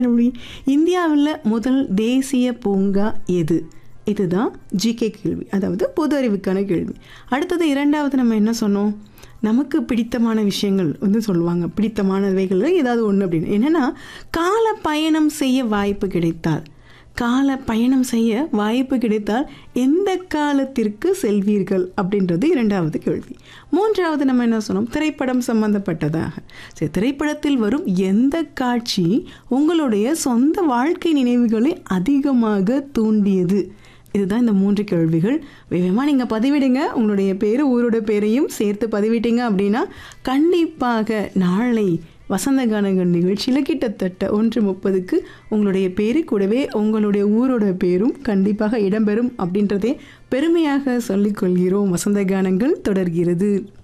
கேள்வி இந்தியாவில் முதல் தேசிய பூங்கா எது இதுதான் ஜிகே கேள்வி அதாவது பொது அறிவுக்கான கேள்வி அடுத்தது இரண்டாவது நம்ம என்ன சொன்னோம் நமக்கு பிடித்தமான விஷயங்கள் வந்து சொல்லுவாங்க பிடித்தமானவைகள் ஏதாவது ஒன்று அப்படின்னு என்னென்னா கால பயணம் செய்ய வாய்ப்பு கிடைத்தால் கால பயணம் செய்ய வாய்ப்பு கிடைத்தால் எந்த காலத்திற்கு செல்வீர்கள் அப்படின்றது இரண்டாவது கேள்வி மூன்றாவது நம்ம என்ன சொன்னோம் திரைப்படம் சம்பந்தப்பட்டதாக சரி திரைப்படத்தில் வரும் எந்த காட்சி உங்களுடைய சொந்த வாழ்க்கை நினைவுகளை அதிகமாக தூண்டியது இதுதான் இந்த மூன்று கேள்விகள் வேகமாக நீங்கள் பதிவிடுங்க உங்களுடைய பேர் ஊரோட பேரையும் சேர்த்து பதிவிட்டீங்க அப்படின்னா கண்டிப்பாக நாளை வசந்த கானங்கள் நிகழ்ச்சியில் கிட்டத்தட்ட ஒன்று முப்பதுக்கு உங்களுடைய பேரு கூடவே உங்களுடைய ஊரோட பேரும் கண்டிப்பாக இடம்பெறும் அப்படின்றதே பெருமையாக சொல்லிக்கொள்கிறோம் வசந்த கானங்கள் தொடர்கிறது